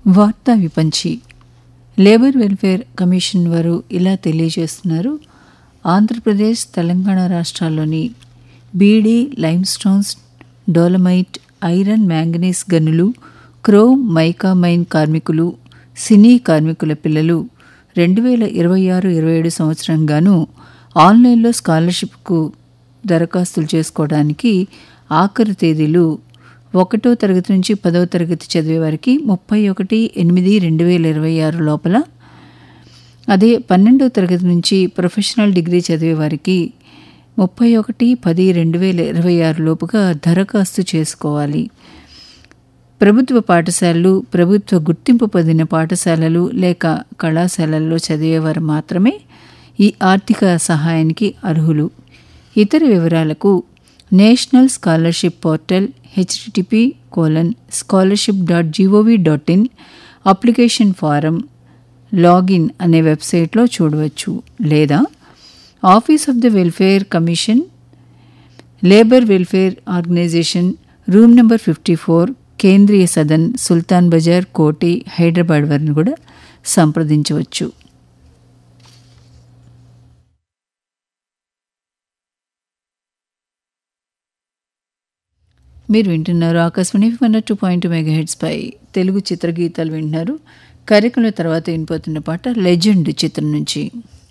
వార్తా విపంచి labour welfare commission వారు ఇలా తెలియజేస్తున్నారు ఆంధ్రప్రదేశ్ తెలంగాణ రాష్ట్రాల్లోని beedi limestones dolomite iron manganese గనులు క్రోమ్ మైకా మైన్ కార్మికులు సినీ కార్మికుల పిల్లలు రెండు వేల ఇరవై ఆరు ఇరవై ఏడు సంవత్సరం గాను ఆన్లైన్లో స్కాలర్షిప్కు దరఖాస్తులు చేసుకోవడానికి ఆఖరి తేదీలు ఒకటో తరగతి నుంచి పదవ తరగతి చదివే వారికి ముప్పై ఒకటి ఎనిమిది రెండు వేల ఇరవై ఆరు లోపల అదే పన్నెండవ తరగతి నుంచి ప్రొఫెషనల్ డిగ్రీ చదివే వారికి ముప్పై ఒకటి పది రెండు వేల ఇరవై ఆరు లోపుగా దరఖాస్తు చేసుకోవాలి ప్రభుత్వ పాఠశాలలు ప్రభుత్వ గుర్తింపు పొందిన పాఠశాలలు లేక కళాశాలల్లో చదివేవారు మాత్రమే ఈ ఆర్థిక సహాయానికి అర్హులు ఇతర వివరాలకు national scholarship portal HTTP colon scholarship dot G O V dot in application form login అనే వెబ్సైట్లో చూడవచ్చు లేదా office of the welfare commission labour welfare organisation room number fifty four Kendriya Sadan సుల్తాన్ బజార్ కోటి హైదరాబాద్ వారిని కూడా సంప్రదించవచ్చు మీరు వింటున్నారు Akashvani one two point mega పై తెలుగు చిత్రగీతాలు వింటున్నారు కార్యక్రమం తర్వాత వినిపోతున్న పాట లెజెండ్ చిత్రం నుంచి